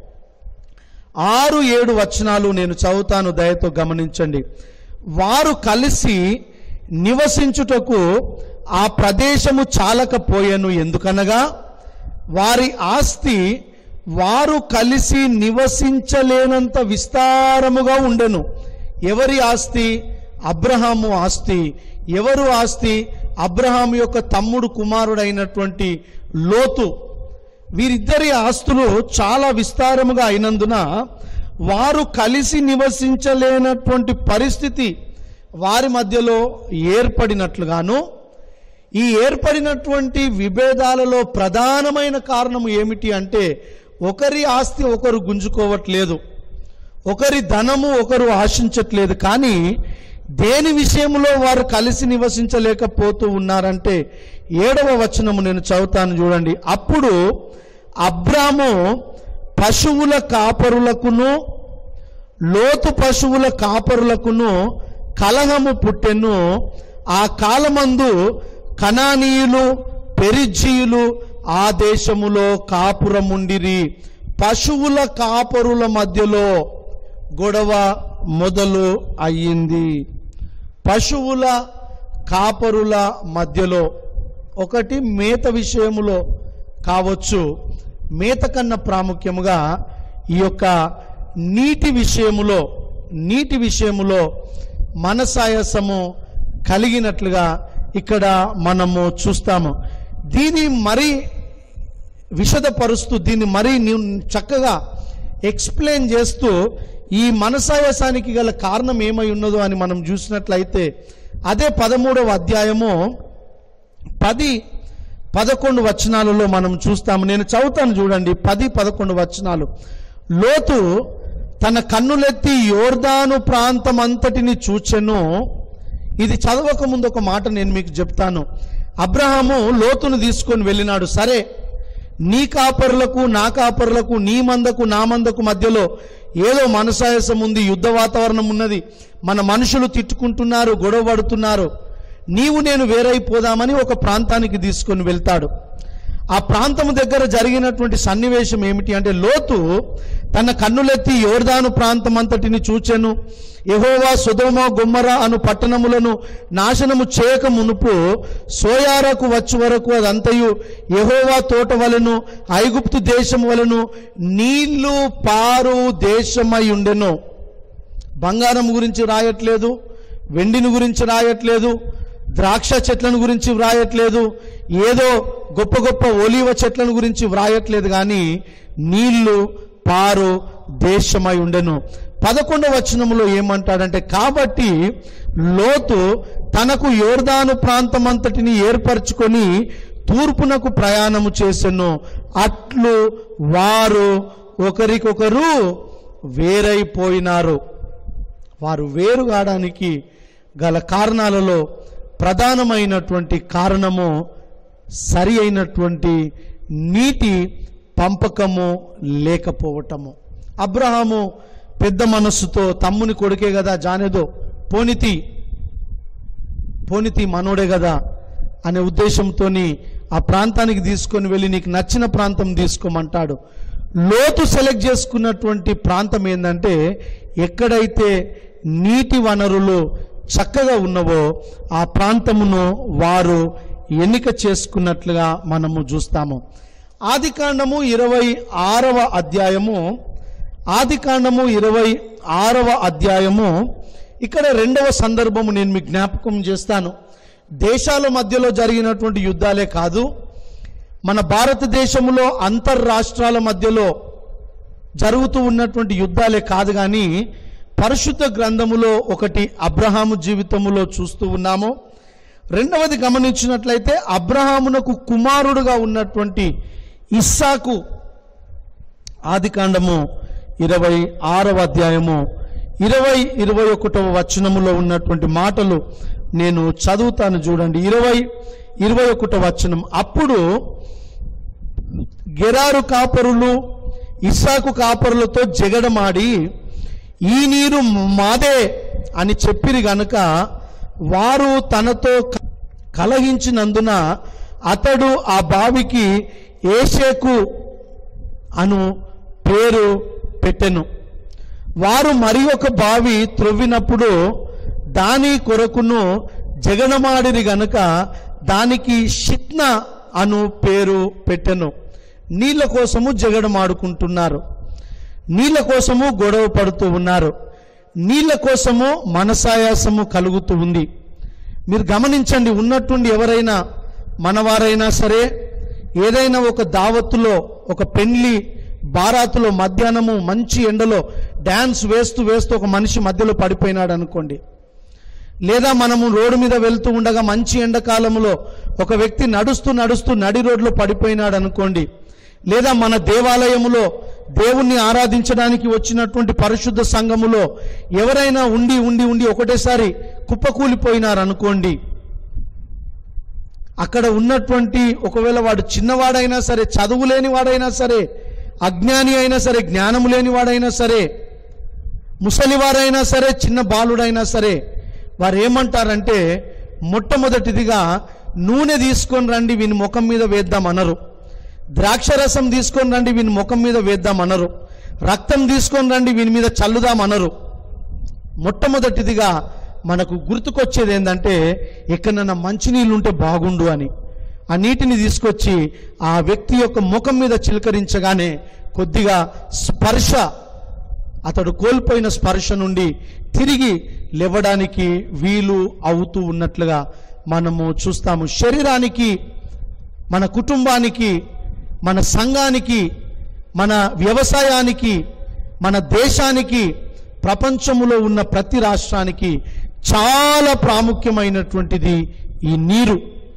ఆరు ఏడు వచనాలు నేను చదువుతాను దయతో గమనించండి వారు కలిసి నివసించుటకు ఆ ప్రదేశము చాలకపోయెను ఎందుకనగా వారి ఆస్తి వారు కలిసి నివసించలేనంత విస్తారముగా ఉండెను ఎవరి ఆస్తి అబ్రహాము ఆస్తి ఎవరు ఆస్తి అబ్రహాం యొక్క తమ్ముడు కుమారుడైనటువంటి లోతు వీరిద్దరి ఆస్తులు చాలా విస్తారముగా అయినందున వారు కలిసి నివసించలేనటువంటి పరిస్థితి వారి మధ్యలో ఏర్పడినట్లుగాను ఈ ఏర్పడినటువంటి విభేదాలలో ప్రధానమైన కారణం ఏమిటి అంటే ఒకరి ఆస్తి ఒకరు గుంజుకోవట్లేదు ఒకరి ధనము ఒకరు ఆశించట్లేదు కానీ దేని విషయంలో వారు కలిసి నివసించలేకపోతూ ఉన్నారంటే ఏడవ వచనము నేను చదువుతాను చూడండి అప్పుడు అబ్రాము పశువుల కాపరులకును లోతు పశువుల కాపరులకును కలహము పుట్టెను ఆ కాలమందు కనానీయులు పెరిజీయులు ఆ దేశములో కాపురముండిరి పశువుల కాపరుల మధ్యలో గొడవ మొదలు అయ్యింది పశువుల కాపరుల మధ్యలో ఒకటి మేత విషయములో కావచ్చు మేత కన్నా ప్రాముఖ్యముగా ఈ యొక్క నీటి విషయములో నీటి విషయములో మనసాయసము కలిగినట్లుగా ఇక్కడ మనము చూస్తాము దీని మరి విషదపరుస్తూ దీన్ని మరీ నీవు చక్కగా ఎక్స్ప్లెయిన్ చేస్తూ ఈ మనసాయసానికి గల కారణం ఏమై ఉన్నదో అని మనం చూసినట్లయితే అదే పదమూడవ అధ్యాయము పది పదకొండు వచనాలలో మనం చూస్తాము నేను చదువుతాను చూడండి పది పదకొండు వచనాలు లోతు తన కన్నులెత్తి యోర్దాను ప్రాంతం అంతటిని చూచెను ఇది చదవక ముందు ఒక మాట నేను మీకు చెప్తాను అబ్రహాము లోతును తీసుకొని వెళ్ళినాడు సరే నీ కాపరులకు నా కాపరులకు నీ మందకు నా మందకు మధ్యలో ఏదో మనసాయసం ఉంది యుద్ధ వాతావరణం ఉన్నది మన మనుషులు తిట్టుకుంటున్నారు గొడవ పడుతున్నారు నీవు నేను వేరైపోదామని ఒక ప్రాంతానికి తీసుకొని వెళ్తాడు ఆ ప్రాంతం దగ్గర జరిగినటువంటి సన్నివేశం ఏమిటి అంటే లోతు తన కన్నులెత్తి యోర్దాను ప్రాంతం అంతటిని చూచెను యెహోవా సుధోమ గుమ్మర అను పట్టణములను నాశనము చేయక మునుపు సోయారకు వచ్చు వరకు అదంతయు యెహోవా తోట వలెను ఐగుప్తు దేశం వలెను నీళ్లు పారు దేశమై ఉండెను బంగారం గురించి రాయట్లేదు వెండిని గురించి రాయట్లేదు ద్రాక్ష చెట్లను గురించి వ్రాయట్లేదు ఏదో గొప్ప గొప్ప ఒలీవ చెట్లను గురించి వ్రాయట్లేదు కానీ నీళ్లు పారు దేశమై ఉండెను పదకొండవ వచనములో ఏమంటాడంటే కాబట్టి లోతు తనకు యోర్దాను ప్రాంతం అంతటిని ఏర్పరచుకొని తూర్పునకు ప్రయాణము చేసెను అట్లు వారు ఒకరికొకరు వేరైపోయినారు వారు వేరు కావడానికి గల కారణాలలో ప్రధానమైనటువంటి కారణము సరి అయినటువంటి నీటి పంపకము లేకపోవటము అబ్రహాము పెద్ద మనస్సుతో తమ్ముని కొడుకే కదా జానేదో పోనితి పోనితి మనోడే కదా అనే ఉద్దేశంతో ఆ ప్రాంతానికి తీసుకొని వెళ్ళి నీకు నచ్చిన ప్రాంతం తీసుకోమంటాడు లోతు సెలెక్ట్ చేసుకున్నటువంటి ప్రాంతం ఏంటంటే ఎక్కడైతే నీటి వనరులు చక్కగా ఉన్నవో ఆ ప్రాంతమును వారు ఎన్నిక చేసుకున్నట్లుగా మనము చూస్తాము ఆదికాండము ఇరవై ఆరవ అధ్యాయము ఆదికాండము ఇరవై ఆరవ అధ్యాయము ఇక్కడ రెండవ సందర్భము నేను మీకు జ్ఞాపకం చేస్తాను దేశాల మధ్యలో జరిగినటువంటి యుద్ధాలే కాదు మన భారతదేశంలో అంతర్రాష్ట్రాల మధ్యలో జరుగుతూ ఉన్నటువంటి యుద్ధాలే కాదు కానీ పరిశుద్ధ గ్రంథములో ఒకటి అబ్రహాము జీవితములో చూస్తూ ఉన్నాము రెండవది గమనించినట్లయితే అబ్రహామునకు కుమారుడుగా ఉన్నటువంటి ఇస్సాకు ఆదికాండము ఇరవై ఆరవ అధ్యాయము ఇరవై ఇరవై ఒకటవ వచనములో ఉన్నటువంటి మాటలు నేను చదువుతాను చూడండి ఇరవై ఇరవై ఒకటవ వచనం అప్పుడు గెరారు కాపరులు ఇస్సాకు కాపరులతో జగడమాడి ఈ నీరు మాదే అని చెప్పిరి గనుక వారు తనతో క- కలహించినందున అతడు ఆ బావికి ఏషేకు అను పేరు పెట్టెను వారు మరి ఒక బావి త్రొవ్వినప్పుడు దాని కొరకును జగనమాడిరి గనుక దానికి షిత్న అను పేరు పెట్టెను నీళ్ళ కోసము జగడమాడుకుంటున్నారు నీళ్ళ కోసము గొడవ పడుతూ ఉన్నారు నీళ్ళ కోసము మనసాయాసము కలుగుతూ ఉంది మీరు గమనించండి ఉన్నట్టుండి ఎవరైనా మనవారైనా సరే ఏదైనా ఒక దావత్తులో ఒక పెళ్లి బారాతులో మధ్యాహ్నము మంచి ఎండలో డ్యాన్స్ వేస్తూ వేస్తూ ఒక మనిషి మధ్యలో పడిపోయినాడు అనుకోండి లేదా మనము రోడ్డు మీద వెళ్తూ ఉండగా మంచి ఎండాకాలంలో ఒక వ్యక్తి నడుస్తూ నడుస్తూ నడి రోడ్లో పడిపోయినాడు అనుకోండి లేదా మన దేవాలయములో దేవుణ్ణి ఆరాధించడానికి వచ్చినటువంటి పరిశుద్ధ సంఘములో ఎవరైనా ఉండి ఉండి ఉండి ఒకటేసారి కుప్పకూలిపోయినారనుకోండి అక్కడ ఉన్నటువంటి ఒకవేళ వాడు చిన్నవాడైనా సరే చదువు లేని వాడైనా సరే అజ్ఞాని అయినా సరే జ్ఞానము లేని వాడైనా సరే ముసలివారైనా సరే చిన్న బాలుడైనా సరే వారు ఏమంటారంటే మొట్టమొదటిదిగా నూనె తీసుకొని రండి వీని ముఖం మీద వేద్దాం అనరు ద్రాక్షరసం తీసుకొని రండి వీని ముఖం మీద వేద్దాం అనరు రక్తం తీసుకొని రండి వీని మీద చల్లుదాం అనరు మొట్టమొదటిదిగా మనకు గుర్తుకొచ్చేది ఏంటంటే ఎక్కడన్నా మంచినీళ్ళు ఉంటే బాగుండు అని ఆ నీటిని తీసుకొచ్చి ఆ వ్యక్తి యొక్క ముఖం మీద చిలకరించగానే కొద్దిగా స్పర్శ అతడు కోల్పోయిన స్పర్శ నుండి తిరిగి లేవడానికి వీలు అవుతూ ఉన్నట్లుగా మనము చూస్తాము శరీరానికి మన కుటుంబానికి మన సంఘానికి మన వ్యవసాయానికి మన దేశానికి ప్రపంచములో ఉన్న ప్రతి రాష్ట్రానికి చాలా ప్రాముఖ్యమైనటువంటిది ఈ నీరు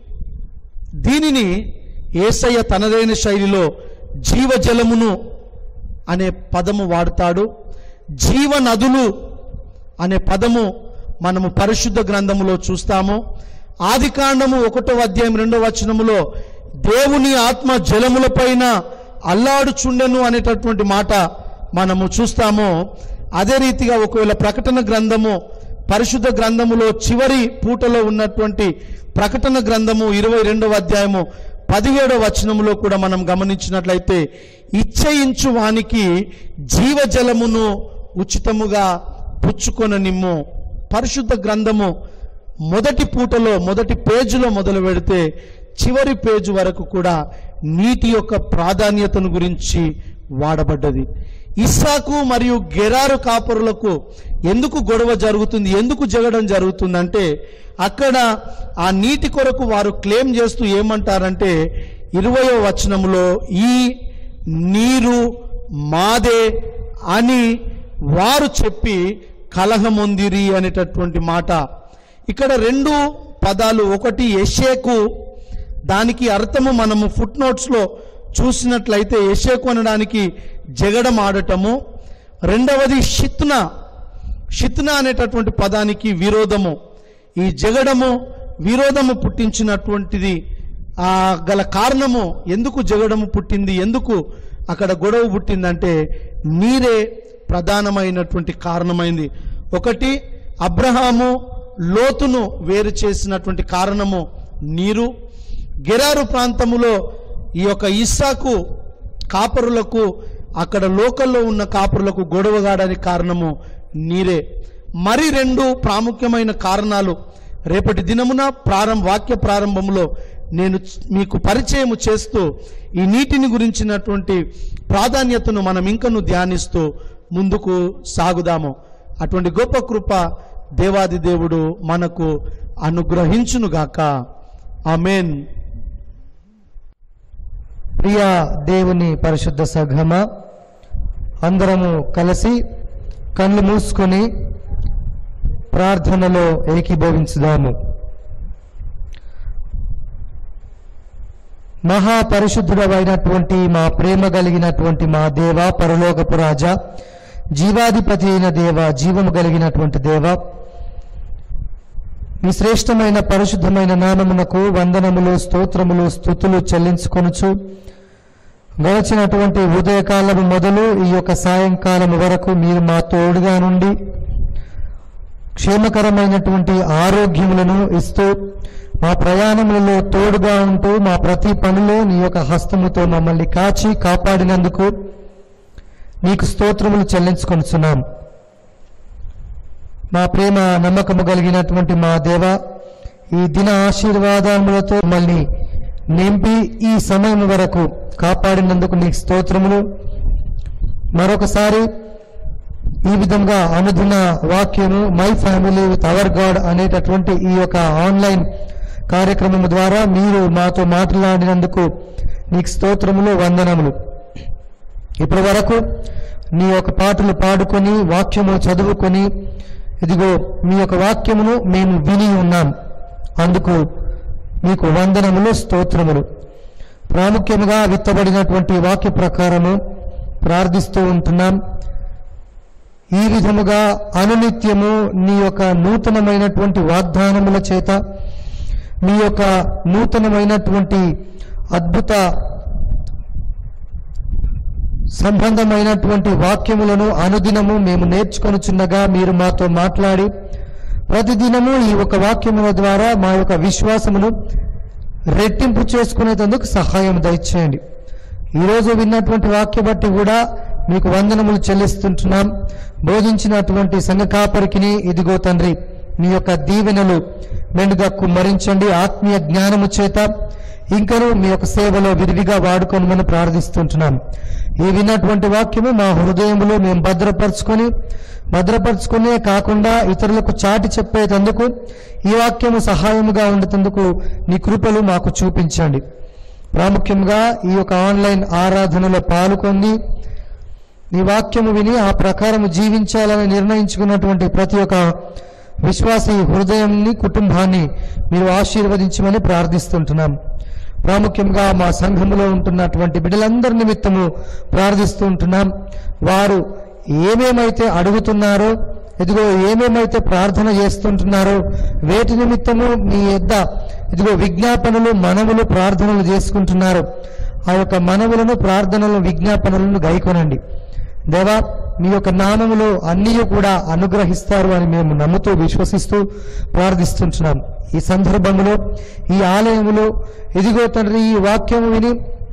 దీనిని ఏసయ్య తనదైన శైలిలో జీవజలమును అనే పదము వాడతాడు జీవనదులు అనే పదము మనము పరిశుద్ధ గ్రంథములో చూస్తాము ఆదికాండము ఒకటో అధ్యాయం రెండో వచనములో దేవుని ఆత్మ జలములపైన అల్లాడుచుండెను అనేటటువంటి మాట మనము చూస్తాము అదే రీతిగా ఒకవేళ ప్రకటన గ్రంథము పరిశుద్ధ గ్రంథములో చివరి పూటలో ఉన్నటువంటి ప్రకటన గ్రంథము ఇరవై రెండవ అధ్యాయము పదిహేడవ వచనములో కూడా మనం గమనించినట్లయితే ఇచ్చయించు వానికి జీవజలమును ఉచితముగా పుచ్చుకొన నిమ్ము పరిశుద్ధ గ్రంథము మొదటి పూటలో మొదటి పేజీలో మొదలు పెడితే చివరి పేజీ వరకు కూడా నీటి యొక్క ప్రాధాన్యతను గురించి వాడబడ్డది ఇస్సాకు మరియు గెరారు కాపరులకు ఎందుకు గొడవ జరుగుతుంది ఎందుకు జగడం జరుగుతుందంటే అక్కడ ఆ నీటి కొరకు వారు క్లెయిమ్ చేస్తూ ఏమంటారంటే ఇరవయో వచనములో ఈ నీరు మాదే అని వారు చెప్పి కలహమొందిరి అనేటటువంటి మాట ఇక్కడ రెండు పదాలు ఒకటి యషేకు దానికి అర్థము మనము ఫుట్ నోట్స్లో చూసినట్లయితే యషేకు అనడానికి జగడం ఆడటము రెండవది షిత్న షిత్న అనేటటువంటి పదానికి విరోధము ఈ జగడము విరోధము పుట్టించినటువంటిది ఆ గల కారణము ఎందుకు జగడము పుట్టింది ఎందుకు అక్కడ గొడవ పుట్టిందంటే నీరే ప్రధానమైనటువంటి కారణమైంది ఒకటి అబ్రహాము లోతును వేరు చేసినటువంటి కారణము నీరు గెరారు ప్రాంతములో ఈ యొక్క ఇస్సాకు కాపరులకు అక్కడ లోకల్లో ఉన్న కాపరులకు గొడవగాడానికి కారణము నీరే మరి రెండు ప్రాముఖ్యమైన కారణాలు రేపటి దినమున ప్రారంభ వాక్య ప్రారంభంలో నేను చ- మీకు పరిచయము చేస్తూ ఈ నీటిని గురించినటువంటి ప్రాధాన్యతను మనం ఇంకను ధ్యానిస్తూ ముందుకు సాగుదాము అటువంటి గొప్ప కృప దేవాది దేవుడు మనకు అనుగ్రహించునుగాక ఆమెన్ ప్రియ దేవుని పరిశుద్ధ సఘమ అందరము కలిసి కళ్ళు మూసుకొని ప్రార్థనలో ఏకీభవించుదాము మహాపరిశుద్ధుడమైనటువంటి మా ప్రేమ కలిగినటువంటి మా దేవ పరలోకపు రాజా జీవాధిపతి అయిన దేవ జీవము కలిగినటువంటి దేవ మీ శ్రేష్టమైన పరిశుద్ధమైన నామమునకు వందనములు స్తోత్రములు స్థుతులు చెల్లించుకొనుచు గడిచినటువంటి ఉదయకాలము మొదలు ఈ యొక్క సాయంకాలం వరకు మీరు మా తోడుగా నుండి క్షేమకరమైనటువంటి ఆరోగ్యములను ఇస్తూ మా ప్రయాణములలో తోడుగా ఉంటూ మా ప్రతి పనిలో నీ యొక్క హస్తముతో మమ్మల్ని కాచి కాపాడినందుకు నీకు స్తోత్రములు చెల్లించుకొనుచున్నాం మా ప్రేమ నమ్మకము కలిగినటువంటి మా దేవ ఈ దిన ఆశీర్వాదములతో మమ్మల్ని నింపి ఈ సమయం వరకు కాపాడినందుకు నీకు స్తోత్రములు మరొకసారి ఈ విధంగా అనుదిన వాక్యము my family with our God అనేటటువంటి ఈ యొక్క ఆన్లైన్ కార్యక్రమం ద్వారా మీరు మాతో మాట్లాడినందుకు నీకు స్తోత్రములు వందనములు ఇప్పటి వరకు నీ యొక్క పాటలు పాడుకొని వాక్యము చదువుకొని ఇదిగో మీ యొక్క వాక్యమును మేము విని ఉన్నాం అందుకు మీకు వందనములు స్తోత్రములు ప్రాముఖ్యముగా విత్తబడినటువంటి వాక్య ప్రకారము ప్రార్థిస్తూ ఉంటున్నాం ఈ విధముగా అనునిత్యము నీ యొక్క నూతనమైనటువంటి వాగ్దానముల చేత మీ యొక్క నూతనమైనటువంటి అద్భుత సంబంధమైనటువంటి వాక్యములను అనుదినము మేము నేర్చుకొనుచున్నగా మీరు మాతో మాట్లాడి ప్రతిదినము ఈ ఒక వాక్యముల ద్వారా మా యొక్క విశ్వాసమును రెట్టింపు చేసుకునేందుకు సహాయం దయచేయండి ఈరోజు విన్నటువంటి వాక్య బట్టి కూడా మీకు వందనములు చెల్లిస్తుంటున్నాం బోధించినటువంటి సంఘ కాపరికిని ఇదిగో తండ్రి మీ యొక్క దీవెనలు మెండుగా కుమ్మరించండి ఆత్మీయ జ్ఞానము చేత ఇంకను మీ యొక్క సేవలో విరివిగా వాడుకోనమని ప్రార్థిస్తుంటున్నాం ఈ విన్నటువంటి వాక్యము మా హృదయంలో మేము భద్రపరుచుకొని భద్రపరుచుకునే కాకుండా ఇతరులకు చాటి చెప్పేటందుకు ఈ వాక్యము సహాయముగా ఉండేందుకు నీ కృపలు మాకు చూపించండి ప్రాముఖ్యంగా ఈ యొక్క ఆన్లైన్ ఆరాధనలో పాల్గొని నీ వాక్యము విని ఆ ప్రకారం జీవించాలని నిర్ణయించుకున్నటువంటి ప్రతి ఒక్క విశ్వాసి హృదయంని కుటుంబాన్ని మీరు ఆశీర్వదించమని ప్రార్థిస్తుంటున్నాం ప్రాముఖ్యంగా మా సంఘములో ఉంటున్నటువంటి బిడ్డలందరి నిమిత్తము ప్రార్థిస్తూ ఉంటున్నాం వారు ఏమేమైతే అడుగుతున్నారో ఇదిగో ఏమేమైతే ప్రార్థన చేస్తుంటున్నారో వేటి నిమిత్తము మీ యొద్ద ఇదిగో విజ్ఞాపనలు మనవులు ప్రార్థనలు చేసుకుంటున్నారు ఆ యొక్క మనవులను ప్రార్థనలు విజ్ఞాపనలను గైకొనండి దేవా మీ యొక్క నామములో అన్నీ కూడా అనుగ్రహిస్తారు అని మేము నమ్ముతూ విశ్వసిస్తూ ప్రార్థిస్తుంటున్నాం ఈ సందర్భంలో ఈ ఆలయములో ఇదిగో తండ్రి ఈ వాక్యము విని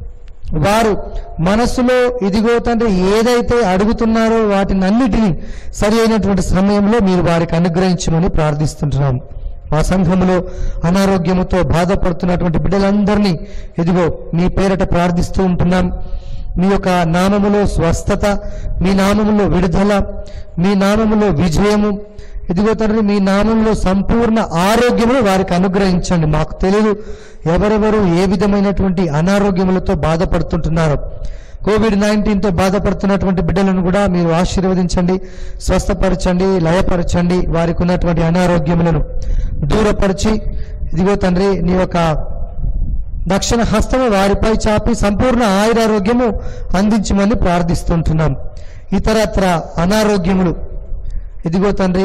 వారు మనస్సులో ఇదిగో తండ్రి ఏదైతే అడుగుతున్నారో వాటిని అన్నిటినీ సరి అయినటువంటి సమయంలో మీరు వారికి అనుగ్రహించమని ప్రార్థిస్తుంటున్నాం మా సంఘములో అనారోగ్యముతో బాధపడుతున్నటువంటి బిడ్డలందరినీ ఇదిగో మీ పేరట ప్రార్థిస్తూ ఉంటున్నాం మీ యొక్క నామములో స్వస్థత మీ నామములో విడుదల మీ నామములో విజయము ఇదిగో తండ్రి మీ నామంలో సంపూర్ణ ఆరోగ్యమును వారికి అనుగ్రహించండి మాకు తెలియదు ఎవరెవరు ఏ విధమైనటువంటి అనారోగ్యములతో బాధపడుతుంటున్నారో కోవిడ్ నైన్టీన్తో బాధపడుతున్నటువంటి బిడ్డలను కూడా మీరు ఆశీర్వదించండి స్వస్థపరచండి లయపరచండి వారికి ఉన్నటువంటి అనారోగ్యములను దూరపరిచి ఇదిగో తండ్రి నీ యొక్క దక్షిణ హస్తము వారిపై చాపి సంపూర్ణ ఆయురారోగ్యము అందించమని ప్రార్థిస్తుంటున్నాం ఇతరత్ర అనారోగ్యములు ఇదిగో తండ్రి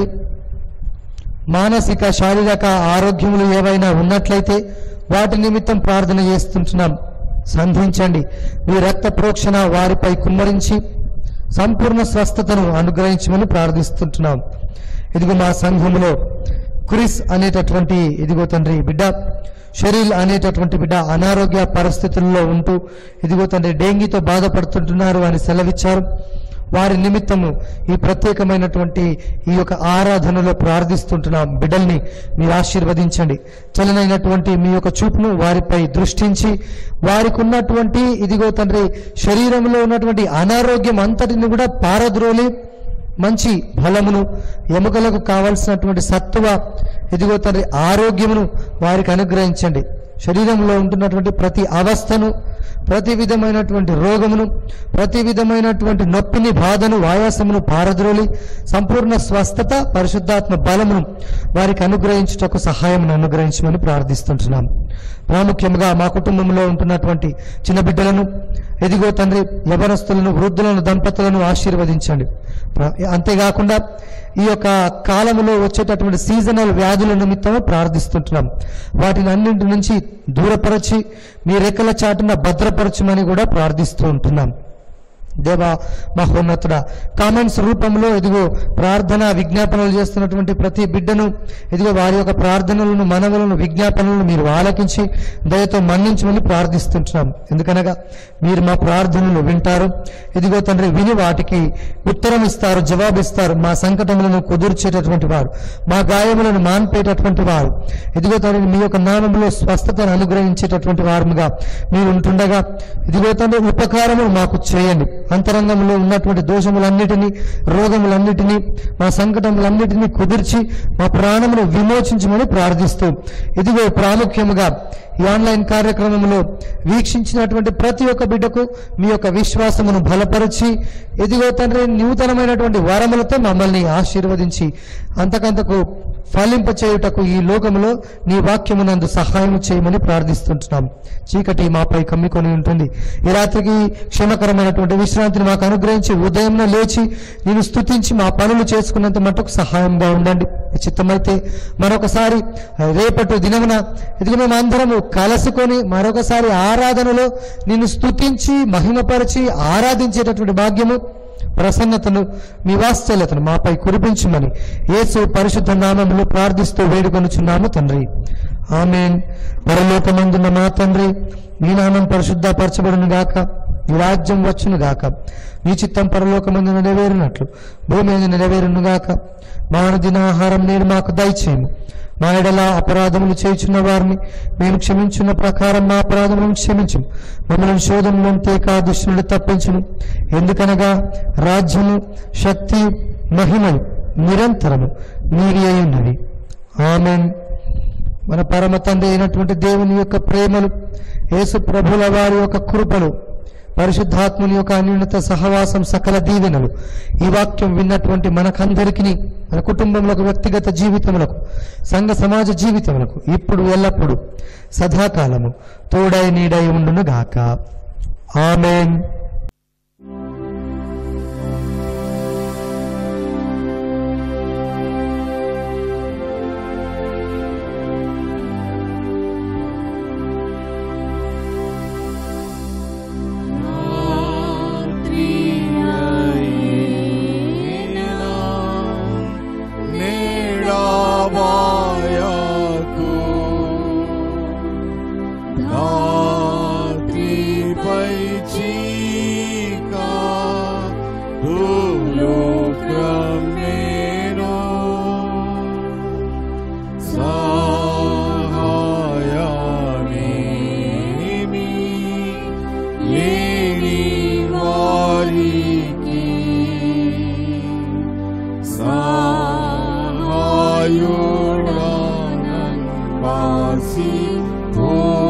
మానసిక శారీరక ఆరోగ్యములు ఏవైనా ఉన్నట్లయితే వాటి నిమిత్తం ప్రార్థన చేస్తుంటున్నాం సంధించండి మీ రక్త ప్రోక్షణ వారిపై కుమ్మరించి సంపూర్ణ స్వస్థతను అనుగ్రహించమని ప్రార్థిస్తుంటున్నాం ఇదిగో మా సంఘములో క్రిస్ అనేటటువంటి ఇదిగో తండ్రి బిడ్డ షరీల్ అనేటటువంటి బిడ్డ అనారోగ్య పరిస్థితుల్లో ఉంటూ ఇదిగో తండ్రి డెంగీతో బాధపడుతుంటున్నారు అని సెలవిచ్చారు వారి నిమిత్తము ఈ ప్రత్యేకమైనటువంటి ఈ యొక్క ఆరాధనలో ప్రార్థిస్తుంటున్నాం బిడ్డల్ని మీరు ఆశీర్వదించండి చలనైనటువంటి మీ యొక్క చూపును వారిపై దృష్టించి వారికి ఉన్నటువంటి ఇదిగో తండ్రి శరీరంలో ఉన్నటువంటి అనారోగ్యం అంతటిని కూడా పారద్రోలి మంచి బలమును ఎముకలకు కావలసినటువంటి సత్తువ ఇదిగో తండ్రి ఆరోగ్యమును వారికి అనుగ్రహించండి శరీరంలో ఉంటున్నటువంటి ప్రతి అవస్థను ప్రతి విధమైనటువంటి రోగమును ప్రతి విధమైనటువంటి నొప్పిని బాధను ఆయాసమును పారద్రోలి సంపూర్ణ స్వస్థత పరిశుద్ధాత్మ బలమును వారికి అనుగ్రహించుటకు సహాయం అనుగ్రహించమని ప్రార్థిస్తుంటున్నాం ప్రాముఖ్యంగా మా కుటుంబంలో ఉంటున్నటువంటి చిన్న బిడ్డలను ఎదిగో తండ్రి యవనస్తులను వృద్ధులను దంపతులను ఆశీర్వదించండి ప్ర- అంతేకాకుండా ఈ యొక్క కాలములో వచ్చేటటువంటి సీజనల్ వ్యాధుల నిమిత్తము ప్రార్థిస్తుంటున్నాం వాటిని అన్నింటి నుంచి దూరపరచి మీ రెక్కల చాటున భద్రపరచమని కూడా ప్రార్థిస్తూ ఉంటున్నాం దేవా మహోన్నతుడ కామెంట్స్ రూపంలో ఇదిగో ప్రార్థన విజ్ఞాపనలు చేస్తున్నటువంటి ప్రతి బిడ్డను ఇదిగో వారి యొక్క ప్రార్థనలను మనవులను విజ్ఞాపనలను మీరు ఆలకించి దయతో మన్నించమని ప్రార్థిస్తుంటున్నాం ఎందుకనగా మీరు మా ప్రార్థనలు వింటారు ఇదిగో తండ్రి విని వాటికి ఉత్తరం ఇస్తారు జవాబిస్తారు మా సంకటములను కుదుర్చేటటువంటి వారు మా గాయములను మాన్పేటటువంటి వారు ఇదిగో తండ్రి మీ యొక్క నామంలో స్వస్థతను అనుగ్రహించేటటువంటి వారముగా మీరు ఉంటుండగా ఇదిగో తండ్రి ఉపకారము మాకు చేయండి అంతరంగంలో ఉన్నటువంటి దోషములన్నిటినీ రోగములన్నిటినీ మా సంకటములన్నిటినీ కుదిర్చి మా ప్రాణమును విమోచించమని ప్రార్థిస్తూ ఇదిగో ప్రాముఖ్యముగా ఈ ఆన్లైన్ కార్యక్రమంలో వీక్షించినటువంటి ప్రతి ఒక్క బిడ్డకు మీ యొక్క విశ్వాసమును బలపరిచి ఇదిగో తండ్రి నూతనమైనటువంటి వరములతో మమ్మల్ని ఆశీర్వదించి అంతకంతకు ఫలింప చేయుటకు ఈ లోకములో నీ వాక్యమునందు సహాయం చేయమని ప్రార్థిస్తుంటున్నాం చీకటి మాపై కమ్మికొని ఉంటుంది ఈ రాత్రికి క్షేమకరమైనటువంటి విశ్రాంతిని మాకు అనుగ్రహించి ఉదయం లేచి నేను స్తుతించి మా పనులు చేసుకున్నంత మటుకు సహాయంగా ఉండండి ఈ చిత్తమైతే మరొకసారి రేపటి దినమున ఇదిగో మేము అందరము కలుసుకొని మరొకసారి ఆరాధనలో నిన్ను స్తుతించి మహిమపరిచి ఆరాధించేటటువంటి భాగ్యము ప్రసన్నతను మీ వాత్సల్యతను మాపై కురిపించమని యేసు పరిశుద్ధ నామములో ప్రార్థిస్తూ వేడుకొనుచున్నాము తండ్రి ఆమెన్ పరలోకమందున్న మా తండ్రి మీ నామం పరిశుద్ధపరచబడును గాక నీ రాజ్యం వచ్చును గాక నీ చిత్తం పరలోకమందు నెరవేరినట్లు భూమి మీద నెరవేరును గాక మా అనుదిన ఆహారం నేడు మాకు దయచేయము మా ఎడల అపరాధములు చేయుచున్న వారిని మేము క్షమించున్న ప్రకారం మా అపరాధములను క్షమించు మమ్మల్ని శోధనలో తేకా దుష్టునుడు తప్పించును ఎందుకనగా రాజ్యము శక్తి మహిమలు నిరంతరము నీరి అయి ఉన్నవి ఆమెన్ మన పరమ తండ్రి అయినటువంటి దేవుని యొక్క ప్రేమలు యేసు ప్రభుల వారి యొక్క కృపలు పరిశుద్ధాత్ముని యొక్క అన్యున్నత సహవాసం సకల దీవెనలు ఈ వాక్యం విన్నటువంటి మనకందరికీ మన కుటుంబంలో వ్యక్తిగత జీవితములకు సంఘ సమాజ జీవితములకు ఇప్పుడు ఎల్లప్పుడూ సదాకాలము తోడై నీడై ఉండును గాక ఆమెన్ నేడాబాయకు రాత్రిపై చీకా భూలోకమేను సహాయమేమి లేని వారికి సహాయుడానం వాసి ఓ